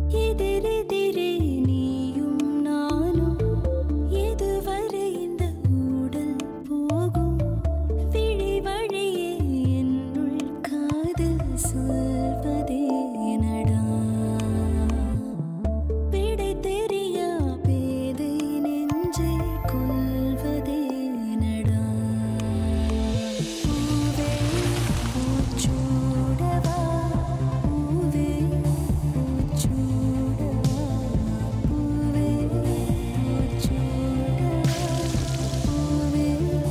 எதிரெதிரே நீயும் நானும் எதுவரை இந்த ஊடல் போகும் விழி வழியே என்னுள் காதல் சொல்வதே நடா விடை தெரியா பேதை நெஞ்சை கொள்வதே நடா பூவே பூச்சூடவா பூவே பூச்சூடவா பூவே பூச்சூடவா பூவே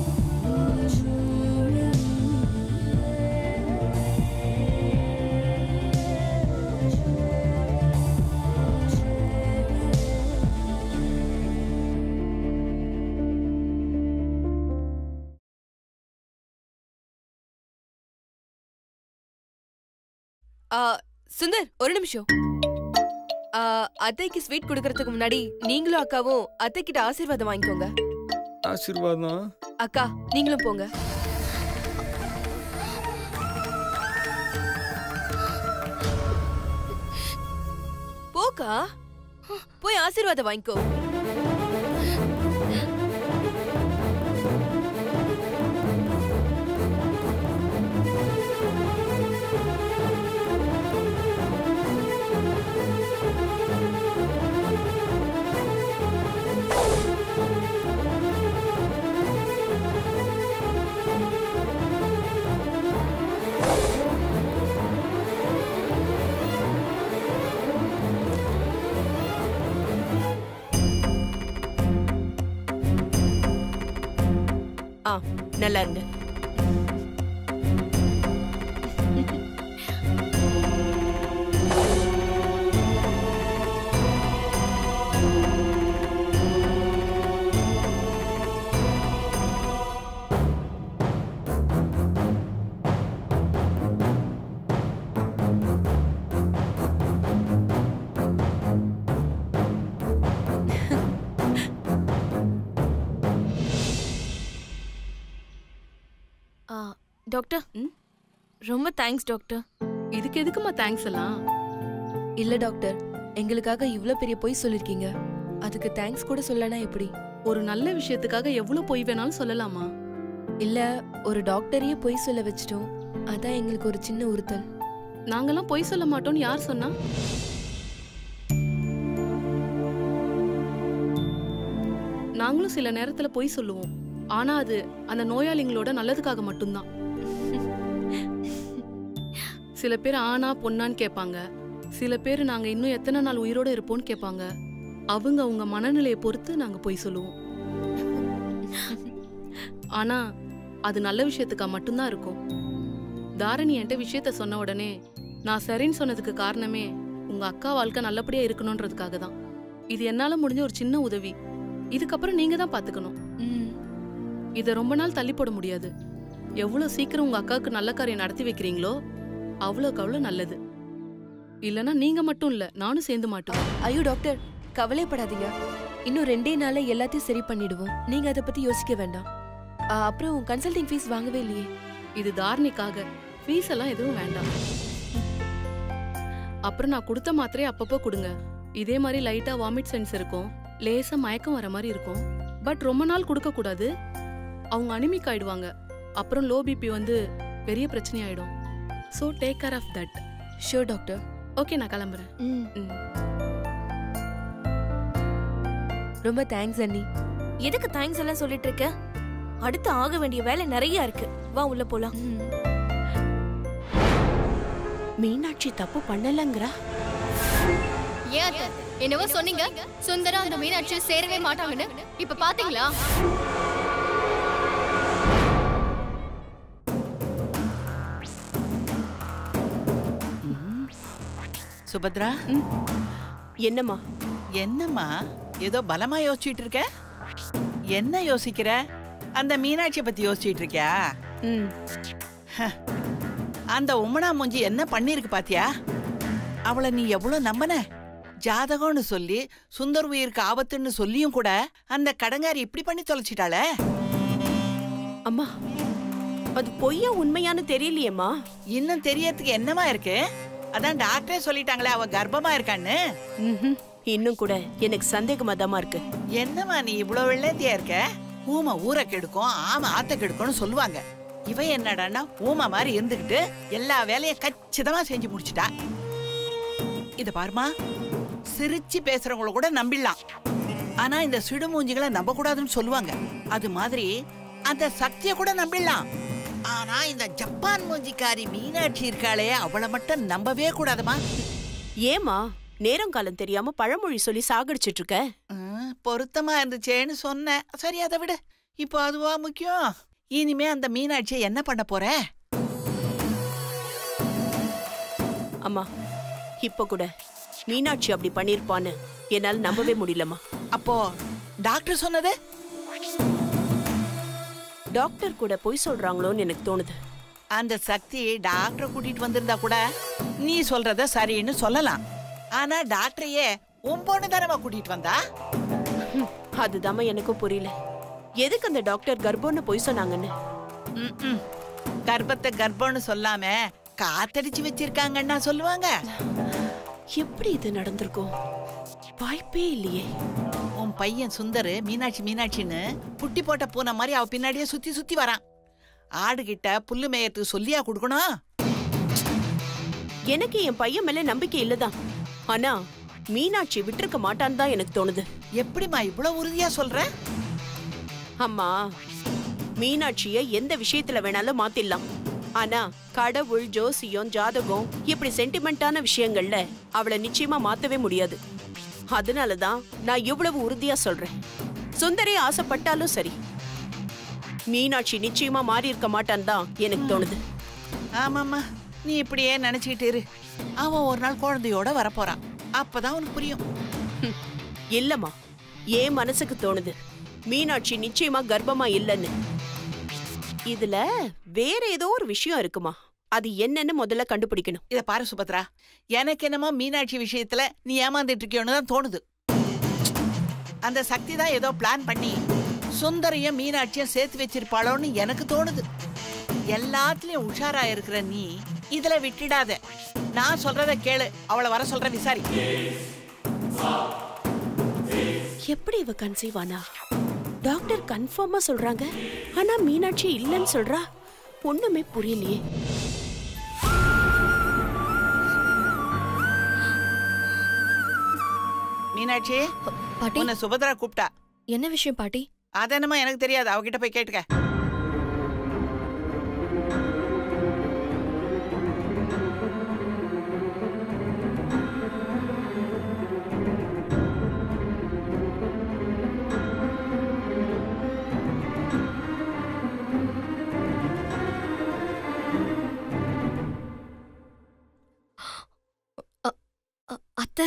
ஆ, சுந்தர் ஒரு நிமிஷம் ஆ, அத்தைக்கு ஸ்வீட் கொடுக்கறதுக்கு முன்னாடி நீங்களும் அக்காவும் அத்தை கிட்ட ஆசீர்வாதம் வாங்கிக்கோங்க ஆசீர்வாதம் அக்கா நீங்களும் போங்க போக்கா போய் ஆசீர்வாதம் வாங்கிக்கோ ஆ நல்லா இருங்க ஆ, டாக்டர் ரொம்ப தேங்க்ஸ் டாக்டர் இதுக்கு எதுக்குமா தேங்க்ஸ் எல்லாம் இல்ல டாக்டர் எங்களுக்காக இவ்ளோ பெரிய பொய் சொல்லிருக்கீங்க அதுக்கு தேங்க்ஸ் கூட சொல்லனா எப்படி ஒரு நல்ல விஷயத்துக்காக எவ்வளவு பொய் வேணாலும் சொல்லலாமா இல்ல ஒரு டாக்டரையே பொய் சொல்ல வச்சிட்டோம் அதான் எங்களுக்கு ஒரு சின்ன உறுத்தல் நாங்கெல்லாம் பொய் சொல்ல மாட்டோம்னு யார் சொன்னா நாங்களும் சில நேரத்துல பொய் சொல்லுவோம் ஆனா அது அந்த நோயாளிங்களோட நல்லதுக்காக மட்டும்தான் சில பேர் ஆனா பொண்ணான்னு கேட்பாங்க சில பேர் நாங்க இன்னும் எத்தனை நாள் உயிரோட இருப்போம்னு கேட்பாங்க அவங்க அவங்க மனநிலையை பொறுத்து நாங்க பொய் சொல்லுவோம் ஆனா அது நல்ல விஷயத்துக்கா மட்டும்தான் இருக்கும் தாரணி என்கிட்ட விஷயத்த சொன்ன உடனே நான் சரின்னு சொன்னதுக்கு காரணமே உங்க அக்கா வாழ்க்கை நல்லபடியா இருக்கணும்ன்றதுக்காக தான் இது என்னால முடிஞ்ச ஒரு சின்ன உதவி இதுக்கப்புறம் நீங்க தான் பாத்துக்கணும் ம், இதை ரொம்ப நாள் தள்ளி போட முடியாது எவ்வளவு சீக்கிரம் உங்க அக்காவுக்கு நல்ல காரியம் நடத்தி வைக்கிறீங்களோ அவ்வளோக்கு அவ்வளோ நல்லது இல்லனா நீங்க மட்டும் இல்ல நானும் சேர்ந்து மாட்டோம் ஐயோ டாக்டர் கவலைப்படாதீங்க இன்னும் ரெண்டே நாள்ல எல்லாத்தையும் சரி பண்ணிடுவோம் நீங்க அதை பத்தி யோசிக்க வேண்டாம் ஆ, அப்புறம் கன்சல்டிங் ஃபீஸ் வாங்கவே இல்லையே இது தாரணிக்காக ஃபீஸ் எல்லாம் எதுவும் வேண்டாம் அப்புறம் நான் கொடுத்த மாத்திரையை அப்பப்போ கொடுங்க இதே மாதிரி லைட்டா வாமிட் சென்ஸ் இருக்கும் லேசா மயக்கம் வர மாதிரி இருக்கும் பட் ரொம்ப நாள் கொடுக்க கூடாது அவங்க அனிமிக் ஆயிடுவாங்க அப்புறம் லோ பிபி வந்து பெரிய பிரச்சனை ஆயிடும் so take care of that sure doctor okay நான் கிளம்புறேன் ம் ம். ரொம்ப தேங்க்ஸ் அண்ணி எதுக்கு தேங்க்ஸ் எல்லாம் சொல்லிட்டு இருக்க அடுத்து ஆக வேண்டிய வேலை நிறைய இருக்கு வா உள்ள போலாம் ம். மீனாட்சி தப்பு பண்ணலங்கிறா ஏன் அத்தை? என்னவோ சொன்னீங்க சுந்தரா அந்த மீனாட்சி சேரவே மாட்டாங்கன்னு இப்ப பாத்தீங்களா சுபத்ரா என்னம்மா என்னம்மா ஏதோ பலமா யோசிச்சுட்டு இருக்க என்ன யோசிக்கிற அந்த மீனாட்சியை பத்தி யோசிச்சுட்டு இருக்கியா ம் அந்த உம்மனா மூஞ்சி என்ன பண்ணிருக்கு பாத்தியா அவளை நீ எவ்வளவு நம்பன ஜாதகம்னு சொல்லி சுந்தர் உயிருக்கு ஆபத்துன்னு சொல்லியும் கூட அந்த கடங்காரி இப்படி பண்ணி தொலைச்சிட்டாளே அம்மா அது பொய்யா உண்மையான்னு தெரியலையேம்மா இன்னும் தெரியறதுக்கு என்னமா இருக்கு அதான் டாக்டரே சொல்லிட்டாங்களே அவ கர்ப்பமா இருக்கான்னு ம்ஹும். இன்னும் கூட எனக்கு சந்தேகமா இருக்கு என்னம்மா நீ இவ்வளவு வெள்ளேத்தியா இருக்க ஊமை ஊரை கெடுக்கும் ஆமை ஆத்த கெடுக்கும்னு சொல்லுவாங்க இவ என்னடான்னா ஊமை மாதிரி இருந்துகிட்டு எல்லா வேலையும் கச்சிதமா செஞ்சு முடிச்சிட்டா இத பாருமா சிரிச்சு பேசுறவங்கள கூட நம்பிடலாம் ஆனா இந்த சிடுமூஞ்சிகளை நம்ப கூடாதுன்னு சொல்லுவாங்க அது மாதிரி அந்த சக்திய கூட நம்பிடலாம் ஆனா இந்த ஜப்பான் மூஞ்சிக்காரி மீனாட்சி இருக்காளே அவளை மட்டும் நம்பவே கூடாதுமா ஏமா நேரம் காலம் தெரியாம பழமொழி சொல்லி சாகடிச்சிட்டு இருக்க ம், பொருத்தமா இருந்துச்சேன்னு சொன்னேன் சரி அதை விடு இப்போ அதுவா முக்கியம் இனிமே அந்த மீனாட்சியை என்ன பண்ண போற அம்மா இப்ப கூட மீனாட்சி அப்படி பண்ணிருப்பான்னு என்னால நம்பவே முடியலம்மா அப்போ டாக்டர் சொன்னது டாக்டர் கூட பொய் சொல்றாங்களோன்னு எனக்கு தோணுது அந்த சக்தி டாக்டரை கூட்டிட்டு வந்திருந்தா கூட நீ சொல்றத சரின்னு சொல்லலாம் ஆனா டாக்டரையே உன் பொண்ணு தானமா கூட்டிட்டு வந்தா ஹம், அதுதாம்மா எனக்கும் புரியல எதுக்கு அந்த டாக்டர் கர்ப்பம்னு பொய் சொன்னாங்கன்னு ம்ம். கர்ப்பத்தை கர்ப்பம்னு சொல்லாம காத்தடிச்சு வச்சிருக்காங்கன்னா சொல்லுவாங்க எப்படி இது நடந்திருக்கும் வாய்ப்பே இல்லையே உன் பையன் சுந்தர் மீனாட்சி மீனாட்சின்னு குட்டி போட்ட பூனை மாதிரி அவ பின்னாடியே சுத்தி சுத்தி வரான் ஆடுகிட்ட புல்லு மேயத்துக்கு சொல்லியா கொடுக்கணும் எனக்கு என் பையன் மேல நம்பிக்கை இல்லதான் ஆனா மீனாட்சி விட்டிருக்க மாட்டான்னு தான் எனக்கு தோணுது எப்படிம்மா இவ்வளவு உறுதியா சொல்ற அம்மா மீனாட்சிய எந்த விஷயத்துல வேணாலும் மாத்திடலாம் ஆனா கடவுள் ஜோசியம் ஜாதகம் இப்படி சென்டிமெண்டான விஷயங்கள்ல அவளை நிச்சயமா மாத்தவே முடியாது அதனாலதான் நான் இவ்வளவு உறுதியா சொல்றேன் சுந்தரி ஆசைப்பட்டாலும் சரி மீனாட்சி நிச்சயமா மாறி இருக்க மாட்டான்னு தான் எனக்கு தோணுது ஆமாம்மா நீ இப்படியே நினைச்சுக்கிட்டு இரு அவன் ஒரு நாள் குழந்தையோட வரப்போறான் அப்பதான் உனக்கு புரியும் ஹம், இல்லம்மா ஏன் மனசுக்கு தோணுது மீனாட்சி நிச்சயமா கர்ப்பமா இல்லைன்னு இதுல வேற ஏதோ ஒரு விஷயம் இருக்குமா அது என்னன்னு முதல்ல கண்டுபிடிக்கணும் இத பாரு சுபத்ரா எனக்கு என்னமோ மீனாட்சி விஷயத்துல நீ ஏமாந்துட்டு இருக்கியோன்னு தான் தோணுது அந்த சக்தி தான் ஏதோ பிளான் பண்ணி சுந்தரையும் மீனாட்சியும் சேர்த்து வச்சிருப்பாளோன்னு எனக்கு தோணுது எல்லாத்துலயும் உஷாரா இருக்கிற நீ இதுல விட்டுடாத நான் சொல்றத கேளு அவளை வர சொல்ற விசாரி எப்படி இவ கன்சீவ் ஆனா டாக்டர் கன்ஃபார்மா சொல்றாங்க ஆனா மீனாட்சி இல்லைன்னு சொல்றா ஒண்ணுமே புரியலையே மீனாட்சி பாட்டி உன்னை சுபத்ரா கூப்பிட்டா என்ன விஷயம் பாட்டி அது என்னமோ எனக்கு தெரியாது அவகிட்ட போய் கேட்டுக்க அ- அத்தை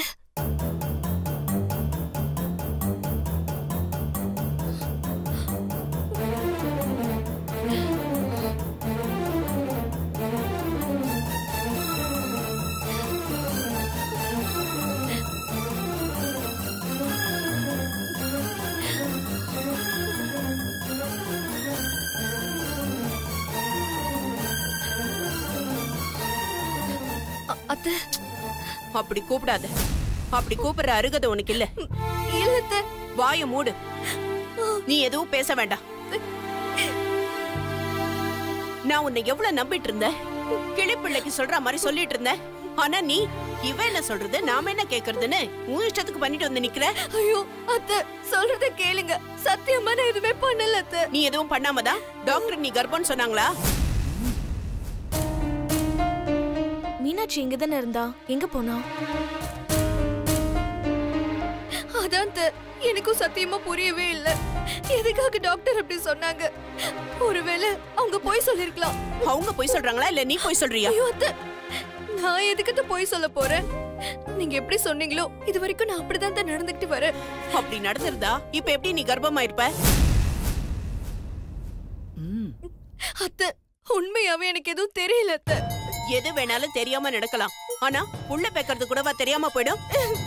அ- அத்தை அப்படி கூப்பிடாத அப்படி கூப்பிடுற அருகதை உனக்கு இல்ல இல்ல அத்தை வாய மூடு நீ எதுவும் பேச வேண்டாம் நான் உன்னை எவ்வளவு நம்பிட்டு இருந்தேன் கிளிப்பிள்ளைக்கு சொல்ற மாதிரி சொல்லிட்டு இருந்தேன் ஆனா நீ இவ என்ன சொல்றது நாம என்ன கேக்குறதுன்னு உன் இஷ்டத்துக்கு பண்ணிட்டு வந்து நிக்கிற ஐயோ அத்தை சொல்றத கேளுங்க சத்தியமா நான் எதுவுமே பண்ணல அத்தை நீ எதுவும் பண்ணாமதான் டாக்டர் நீ கர்ப்பம்னு சொன்னாங்களா மீனாட்சி இங்க தானே இருந்தா எங்க போனா அதான் அத்தை, எனக்கும் சத்தியமா புரியவே இல்ல எதுக்காக டாக்டர் அப்படி சொன்னாங்க ஒருவேளை அவங்க போய் சொல்லிருக்கலாம் அவங்க போய் சொல்றாங்களா இல்ல நீ போய் சொல்றியா ஐயோ அத்தை நான் எதுக்கிட்ட போய் சொல்ல போறேன் நீங்க எப்படி சொன்னீங்களோ இது வரைக்கும் நான் அப்படிதான் அத்தை நடந்துக்கிட்டு வரேன் அப்படி நடந்திருந்தா இப்ப எப்படி நீ கர்ப்பமா இருப்ப ம் அத்தை உண்மையாவே எனக்கு எதுவும் தெரியல அத்தை எது வேணாலும் தெரியாம நடக்கலாம் ஆனா உள்ள பேக்கறது கூடவா தெரியாம போயிடும்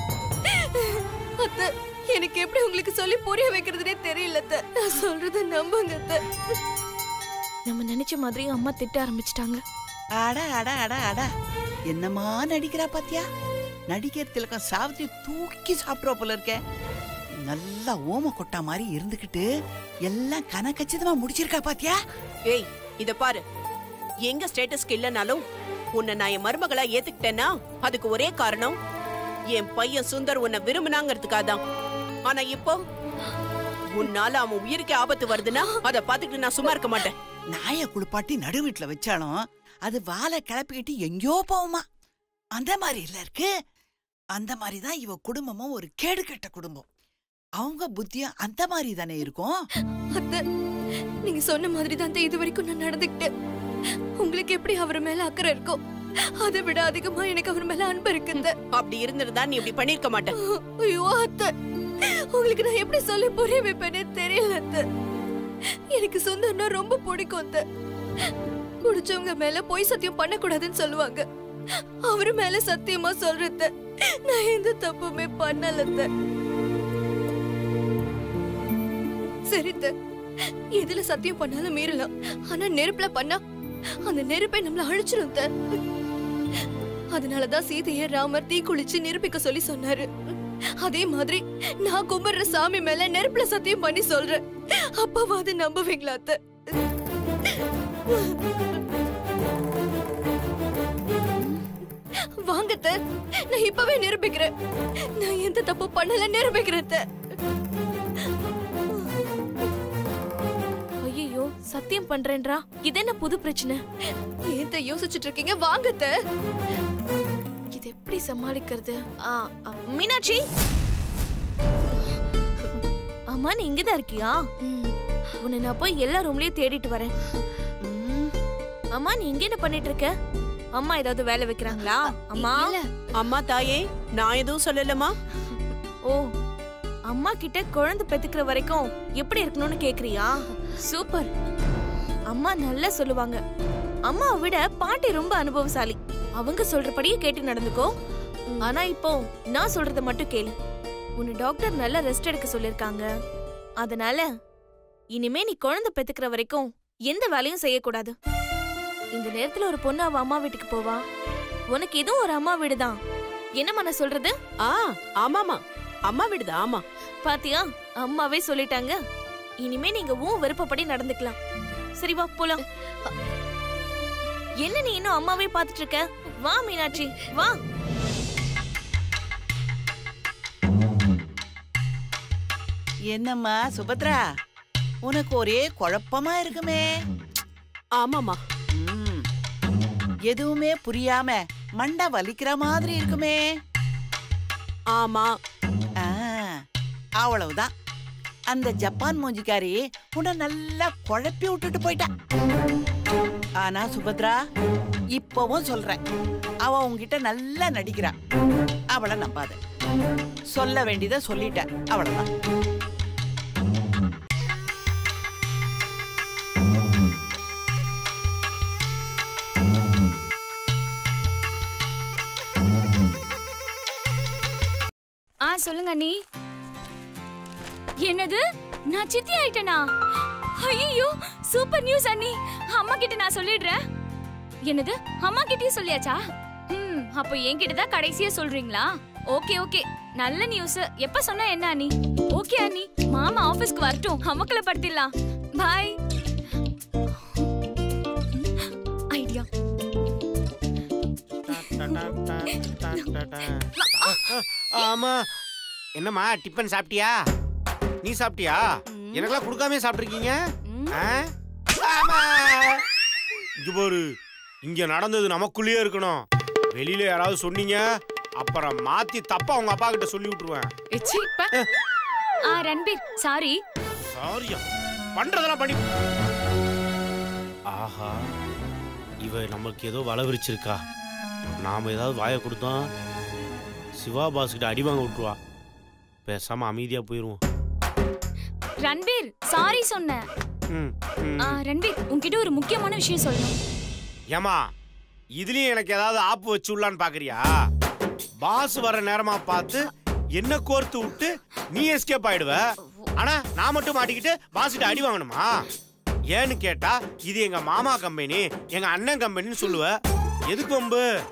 அத்தை எனக்கு எப்படி உங்களுக்கு சொல்லி புரிய வைக்கிறதுனே தெரியல அத்தை நான் சொல்றத நம்புங்க அத்தை நம்ம நினைச்ச மாதிரி அம்மா திட்ட ஆரம்பிச்சிட்டாங்க அட அட அட அட என்னமா நடிக்கிறா பாத்தியா நடிகர் திலகம் சாவித்திரி தூக்கி சாப்பிட்றா போல இருக்க நல்லா ஓம கொட்டா மாதிரி இருந்துகிட்டு எல்லாம் கனக்கச்சிதமா முடிச்சிருக்கா பாத்தியா ஏய் இத பாரு எங்க ஸ்டேட்டஸ்க்கு இல்லனாலும் உன்னை நான் என் மருமகளா ஏத்துக்கிட்டேன்னா அதுக்கு ஒரே காரணம் என் பையன் சுந்தர் உன்னை விரும்பினாங்கிறதுக்காக தான் ஆனா இப்போ உன்னால அவன் உயிருக்கு ஆபத்து வருதுன்னா அதை பார்த்துக்கிட்டு நான் சும்மா இருக்க மாட்டேன் நாயை குளிப்பாட்டி நடு வீட்டுல வச்சாலும் அது வாலை கிளப்பிக்கிட்டு எங்கேயோ போகுமா அந்த மாதிரி இல்ல இருக்கு அந்த மாதிரி தான் இவ குடும்பமும் ஒரு கேடு கெட்ட குடும்பம் அவங்க புத்தியும் அந்த மாதிரி தானே இருக்கும் அத்தை நீங்க சொன்ன மாதிரி தான் அத்தை இது வரைக்கும் நான் நடந்துக்கிட்டேன் உங்களுக்கு எப்படி அவர் மேல அக்கறை இருக்கோ அதை விட அதிகமா எனக்கு அவர் மேல அன்பு இருக்குந்த அப்படி இருந்திருந்தா நீ இப்படி பண்ணிருக்க மாட்டேன் ஐயோ அத்தை உங்களுக்கு நான் எப்படி சொல்லி புரிய வைப்பேனே தெரியல அத்தை எனக்கு சுந்தர்னா ரொம்ப பிடிக்கும் அத்தை குடிச்சவங்க மேல பொய் சத்தியம் பண்ணக்கூடாதுன்னு சொல்லுவாங்க அவரு மேல சத்தியமா சொல்றத நான் எந்த தப்புமே பண்ணல அத்தை சரி அத்தை. எதுல சத்தியம் பண்ணாலும் மீறலாம் ஆனா நெருப்புல பண்ணா அந்த நெருப்பை நம்மள அழிச்சிடும் அத்தை. அதனாலதான் சீதைய ராமர் தீ குளிச்சு நிரூபிக்க சொல்லி சொன்னாரு அதே மாதிரி நான் கும்பிடுற சாமி மேல நெருப்புல சத்தியம் பண்ணி சொல்றேன் அப்பாவாது நம்புவீங்களா அத்தை வாங்க அத்தை. நான் இப்பவே நிரூபிக்கிறேன் நான் எந்த தப்பு பண்ணல நிரூபிக்கிறேன் அத்தை. ஐயோ சத்தியம் பண்றேன்றா இது என்ன புது பிரச்சனை ஏன் அத்தை யோசிச்சுட்டு இருக்கீங்க வாங்க அத்தை. இது எப்படி சமாளிக்கிறது ஆ, ஆ, மீனாட்சி அம்மா நீ இங்கதான் இருக்கியா உன்னை நான் போய் எல்லா ரூம்லயும் தேடிட்டு வரேன் ம். அம்மா நீ இங்க என்ன பண்ணிட்டு இருக்க அம்மா ஏதாவது வேலை வைக்கிறாங்களா அம்மா அம்மா தாயே நான் எதுவும் சொல்லலமா ஓ அம்மா கிட்ட குழந்தை பெத்துக்கிற வரைக்கும் எப்படி இருக்கணும்னு கேக்குறியா சூப்பர் அம்மா நல்லா சொல்லுவாங்க அம்மாவை விட பாட்டி ரொம்ப அனுபவசாலி அவங்க சொல்றபடியே கேட்டு நடந்துக்கோ ஆனா இப்போ நான் சொல்றத மட்டும் கேளு உன்னை டாக்டர் நல்லா ரெஸ்ட் எடுக்க சொல்லிருக்காங்க அதனால இனிமே நீ குழந்தை பெத்துக்கிற வரைக்கும் எந்த வேலையும் செய்யக்கூடாது இந்த நேரத்துல ஒரு பொண்ணு அவ அம்மா வீட்டுக்கு போவா உனக்கு இதுவும் ஒரு அம்மா வீடுதான் என்னம்மா நான் சொல்றது ஆ ஆமாமா அம்மா விடுதா ஆமா பாத்தியா அம்மாவே சொல்லிட்டாங்க இனிமே நீங்க உன் விருப்பப்படி நடந்துக்கலாம் சரி வா போலாம் என்ன நீ இன்னும் அம்மாவே பாத்துட்டு இருக்க வா மீனாட்சி வா என்னம்மா சுபத்ரா உனக்கு ஒரே குழப்பமா இருக்குமே ஆமாமா ம். எதுவுமே புரியாம மண்டை வலிக்கிற மாதிரி இருக்குமே ஆமா ஆ, அவ்வளவுதான் அந்த ஜப்பான் மூஞ்சிக்காரி உன்னை நல்லா குழப்பி விட்டுட்டு போயிட்டா ஆனா சுபத்ரா இப்பவும் சொல்றேன் அவ உன்கிட்ட நல்லா நடிக்கிறா அவளை நம்பாத சொல்ல வேண்டியதை சொல்லிட்ட அவ்வளவுதான் ஆ சொல்லுங்க அண்ணி என்னது நான் சித்தி ஆயிட்டேனா ஐயோ சூப்பர் நியூஸ் அண்ணி அம்மா கிட்ட நான் சொல்லிடுறேன் என்னது அம்மா கிட்டயும் சொல்லியாச்சா ம் அப்போ என்கிட்ட தான் கடைசியா சொல்றீங்களா ஓகே ஓகே நல்ல நியூஸ் எப்ப சொன்னா என்ன அண்ணி ஓகே அண்ணி மாமா ஆபீஸ்க்கு வரட்டும் அமக்கல படுத்திடலாம் பாய் ஐடியா ஆமா என்னம்மா டிஃபன் சாப்பிட்டியா நீ சாப்பிட்டியா எனக்கெல்லாம் கொடுக்காம சாப்பிட்டுருக்கீங்க ஆ? ஆமா. இங்க பாரு இங்க நடந்தது நமக்குள்ளேயே இருக்கணும் வெளியில யாராவது சொன்னீங்க அப்புறம் மாத்தி தப்பா உங்க அப்பா கிட்ட சொல்லி விட்டுருவேன் ஆ ரன்பீர் சாரி சாரியா பண்றதெல்லாம் பண்ணி ஆஹா இவ நமக்கு ஏதோ வலை விரிச்சிருக்கா நாம ஏதாவது வாயை கொடுத்தோம் சிவா பாஸ் கிட்ட அடி வாங்க விட்டுருவா பேசாம அமைதியா போயிருவோம் ரன்பீர் சாரி சொன்னேன் ம், ம். ஆ ரன்பீர் உன்கிட்ட ஒரு முக்கியமான விஷயம் சொல்லணும் ஏமா இதுலயும் எனக்கு ஏதாவது ஆப்பு வச்சு விடலான்னு பாக்குறியா பாஸ் வர நேரமா பார்த்து என்ன கோர்த்து விட்டு நீ எஸ்கேப் ஆயிடுவ ஆனா நான் மட்டும் மாட்டிக்கிட்டு பாஸ் கிட்ட அடி வாங்கணுமா ஏன்னு கேட்டா இது எங்க மாமா கம்பெனி எங்க அண்ணன் கம்பெனின்னு சொல்லுவ எதுக்கு வம்பு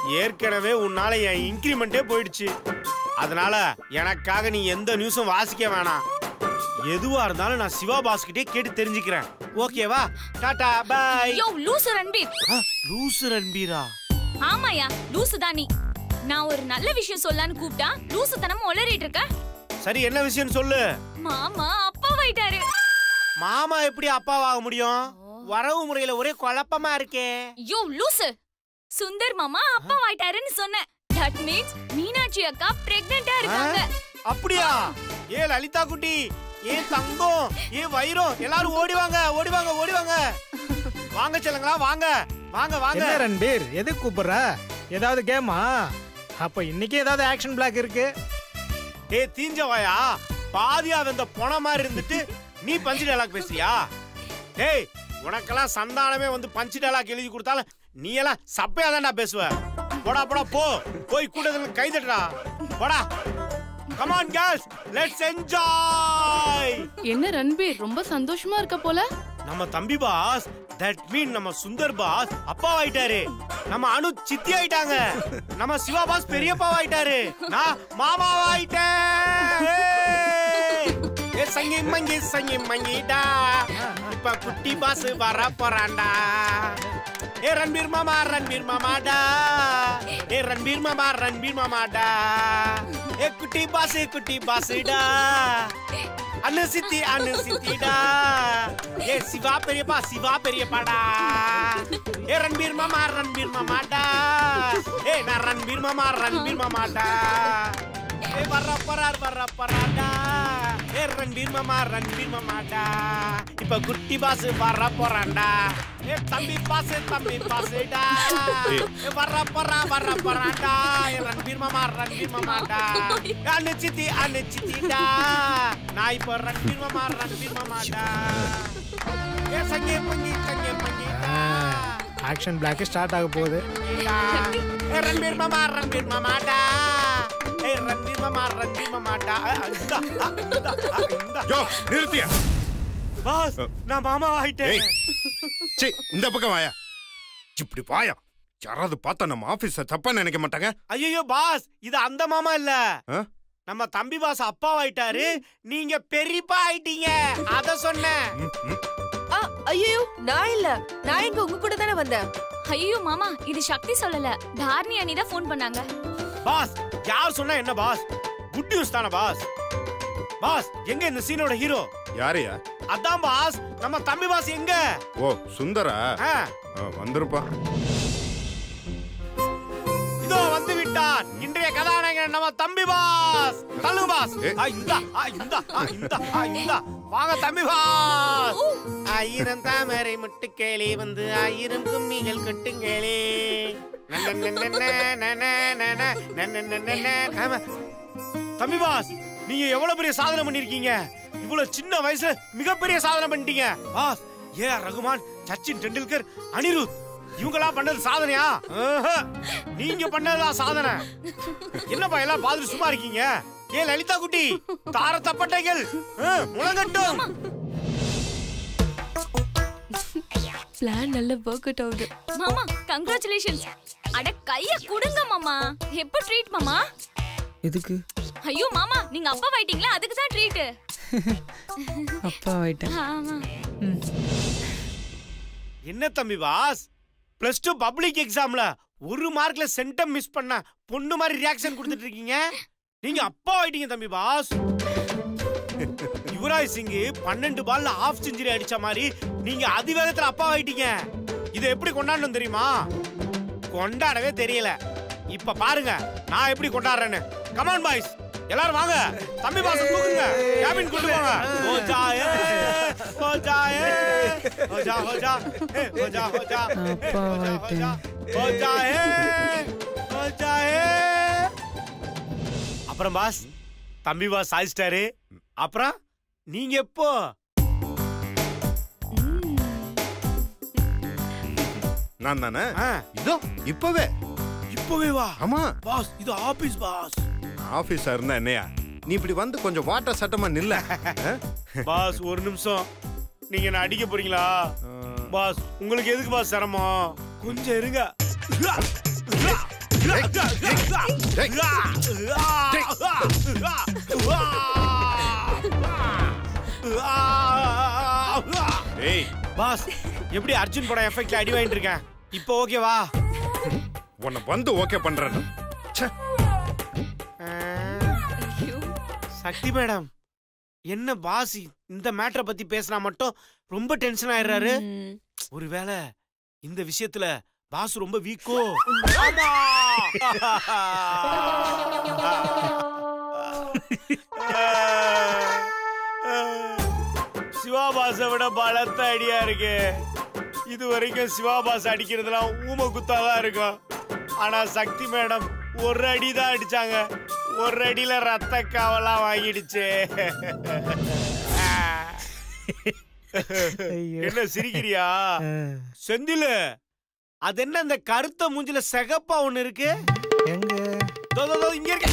ஏற்கனவே உன்னால என் இன்க்ரிமெண்டே போயிடுச்சு அதனால எனக்காக நீ எந்த நியூஸும் வாசிக்க வேணாம் எதுவா இருந்தாலும் நான் சிவா பாஸ் கிட்டே கேட்டு தெரிஞ்சுக்கிறேன் ஓகேவா டாடா பை யோ லூசு ரன்பீர் லூசு ரன்பீரா ஆமாயா லூசு தான் நீ நான் ஒரு நல்ல விஷயம் சொல்லலான்னு கூப்பிட்டா லூசு தனமா உளறிட்டு இருக்க சரி என்ன விஷயம் சொல்லு மாமா அப்பாவாயிட்டாரு மாமா எப்படி அப்பாவாக முடியும் வரவு முறையில ஒரே குழப்பமா இருக்கே யோ லூசு சுந்தர் மாமா அப்பாவாயிட்டாருன்னு சொன்னேன் தட் மீன்ஸ் மீனாட்சி அக்கா பிரெக்னெண்டா இருக்காங்க அப்படியா ஏ லலிதா குட்டி ஏன் தங்கம் ஏன் வைரம் எல்லாரும் ஓடி வாங்க ஓடி வாங்க ஓடி வாங்க வாங்க செல்லுங்களா வாங்க வாங்க வாங்க என்ன ரன்பீர் எதுக்கு கூப்பிடுற ஏதாவது கேமா அப்ப இன்னைக்கு ஏதாவது ஆக்ஷன் பிளாக் இருக்கு ஏய் தீஞ்சவாயா பாதியா வெந்த பொண மாதிரி இருந்துட்டு நீ பஞ்சு டயலாக் பேசுறியா டேய் உனக்கெல்லாம் சந்தானமே வந்து பஞ்சு டயலாக் எழுதி கொடுத்தாலும் நீ எல்லாம் சப்பையா தான்டா பேசுவ போடா போடா போ போய் கூட்டத்துல கை தட்டுடா போடா கமான் கேர்ள்ஸ் லெட்ஸ் என்ஜாய் என்ன ரன்பீர் ரொம்ப சந்தோஷமா இருக்க போல நம்ம தம்பி பாஸ் தட் மீன் நம்ம சுந்தர் பாஸ் அப்பா ஆயிட்டாரு நம்ம அனு சித்தி ஆயிட்டாங்க நம்ம சிவா பாஸ் பெரியப்பா ஆயிட்டாரு நான் மாமா ஆயிட்டேன் ஏய்! ஏ சங்கி மங்கி சங்கி மங்கிடா இப்ப குட்டி பாஸ் வர போறான்டா ஏ ரன்பீர் மாமா ரன்பீர் மாமாடா ஏ ரன்பீர் மாமா ரன்பீர் மாமாடா ஏ குட்டி பாஸ் குட்டி பாஸ்டா அண்ணு சித்தி அண்ணு சித்திடா ஏ சிவா பெரியப்பா சிவா பெரியப்பாடா ஏ ரன்பீர் மாமா ரன்பீர் மாமாடா ஏ நான் ரன்பீர் மாமா ரன்பீர் மாமாடா ஏ வர்ற போறார் வர்ற போறாடா ஏ ரன்பீர் மாமா ரன்பீர் மாமாடா இப்ப குட்டி பாஸ் வர்ற போறான்டா ஏ தம்பி பாஸ் தம்பி பாஸ்டா ஏ வர்ற போறா வர்ற போறான்டா ஏ ரன்பீர் மாமா ரன்பீர் மாமாடா அண்ணு சித்தி அண்ணு சித்திடா நான் இப்ப ரன்பீர் மாமா ரன்பீர் மாமாடா ஏ சங்கே பங்கி சங்கே பங்கிடா ஆக்ஷன் பிளாக் ஸ்டார்ட் ஆக போகுது ஏ ரன்பீர் மாமா ரன்பீர் மாமாடா ஏ ரன்பீர் மாமா ரன்பீர் மாமாடா அ, அ, இந்தா, அ, இந்தா, அ, இந்தா. யோ நிறுத்தியா பாஸ் நான் மாமா ஆயிட்டேன் ஏய் சி இந்த பக்கம் வாயா இப்படி வாயா யாராவது பார்த்தா நம்ம ஆபீஸ தப்பா நினைக்க மாட்டாங்க ஐயோ பாஸ் இது அந்த மாமா இல்ல ஆ? நம்ம தம்பி பாஸ் அப்பா ஆயிட்டாரு நீங்க பெரியப்பா ஆயிட்டீங்க அத சொன்னேன் ம், ம். ஐயோ நான் இல்ல நான் இங்க உங்க கூட தானே வந்தேன் ஐயோ மாமா இது சக்தி சொல்லல தாரணி அண்ணி தான் ஃபோன் பண்ணாங்க பாஸ் யார் சொன்னா என்ன பாஸ் குட் நியூஸ் தானே பாஸ் பாஸ் எங்க இந்த சீனோட ஹீரோ யாரையா அதான் பாஸ் நம்ம தம்பி பாஸ் எங்க ஓ சுந்தரா ஆ, ஆ, வந்திருப்பா இதோ வந்து விட்டார் இன்றைய கதாநாயகன் நம்ம தம்பி பாஸ் தள்ளு பாஸ் ஏ. ஆ, இந்தா ஆ, இந்தா ஆ, இந்தா ஆ, இந்தா வாங்க தம்பி பாஸ் ஆயிரம் தாமரை முட்டுக்கேளி வந்து ஆயிரம் கும்மிகள் கட்டுங்களே தம்பி பாஸ் நீங்க எவ்வளவு பெரிய சாதனை பண்ணிருக்கீங்க இவ்வளவு சின்ன வயசுல மிகப்பெரிய சாதனை பண்ணிட்டீங்க boss A R Rahman Sachin Tendulkar Anirudh இவங்களா பண்ணது சாதனையா ஆஹா. நீங்க பண்ணதுதான் சாதனை என்னப்பா எல்லாம் பார்த்துட்டு சும்மா இருக்கீங்க ஏ லலிதா குட்டி தார தப்பட்டைகள் ஆ, முழங்கட்டும் பிளான் நல்ல ஒர்க் அவுட் ஆகுது மாமா கங்க்ராச்சுலேஷன்ஸ் அட கைய குடுங்க மாமா எப்ப ட்ரீட் மாமா எதுக்கு ஐயோ மாமா நீங்க அப்பா ஆயிட்டீங்களா அதுக்கு தான் ட்ரீட் அப்பா ஆயிட்டேன் ஆமா என்ன தம்பி பாஸ் பிளஸ் டூ பப்ளிக் எக்ஸாம்ல ஒரு மார்க்ல சென்டம் மிஸ் பண்ண பொண்ணு மாதிரி ரியாக்ஷன் கொடுத்துட்டு இருக்கீங்க நீங்க அப்பா ஆயிட்டீங்க தம்பி பாஸ் யுவராஜ் சிங் பன்னெண்டு பால்ல ஹாஃப் செஞ்சுரி அடிச்ச மாதிரி நீங்க அதிவேகத்துல அப்பா ஆயிட்டீங்க இதை எப்படி கொண்டாடணும் தெரியுமா கொண்டாடவே தெரியல இப்ப பாருங்க நான் எப்படி கொண்டாடுறேன்னு கமான் பாய்ஸ் எல்லாரும் வாங்க தம்பி பாஸ் தூக்குங்க கேபின் கொண்டு போங்க ஓ ஜாயே ஓ ஜாயே ஓ ஜா ஓ ஜா ஏ, ஓ ஜா ஓ ஜா ஏ, அப்பா ஓ ஜா, ஓ ஆயிட்டேன். ஜா. ஓ ஜாயே ஓ ஜாயே அப்புறம் பாஸ் தம்பி பாஸ் சாதிச்சிட்டாரு அப்புறம் நீங்க எப்போ நான் தானே ஆ, இதோ இப்பவே இப்பவே வா ஆமா பாஸ் இது ஆபீஸ் பாஸ் ஆபீஸா இருந்தா என்னையா நீ இப்படி வந்து கொஞ்சம் வாட்டர் சட்டமா நில்ல ஆ? பாஸ் ஒரு நிமிஷம் நீங்க என்ன அடிக்க போறீங்களா பாஸ் உங்களுக்கு எதுக்கு பாஸ் சிரமம் கொஞ்சம் இருங்க ஏய் பாஸ் எப்படி அர்ஜுன் படம் எஃபெக்ட்ல அடி வாங்கிட்டு இருக்கேன் இப்போ ஓகேவா உன்னை வந்து ஓகே பண்றேன் ச்சே, சக்தி மேடம் என்ன பாஸ் இந்த மேட்டரை பத்தி பேசினா மட்டும் ரொம்ப டென்ஷன் ஆயிடுறாரு ஒருவேளை இந்த விஷயத்துல பாஸ் ரொம்ப வீக்கோ சிவா பாஸை விட பலத்த அடியா இருக்கு இது வரைக்கும் சிவா பாஸ் அடிக்கிறதுலாம் ஊம குத்தாதான் இருக்கும் ஆனா சக்தி மேடம் ஒரு அடி தான் அடிச்சாங்க ஒரு அடியில ரத்த காவலாம் வாங்கிடுச்சு என்ன சிரிக்கிறியா செந்திலு அது என்ன அந்த கருத்த மூஞ்சில சிகப்பா ஒண்ணு இருக்கு எங்க தோ, தோ, தோ, இங்க இருக்கு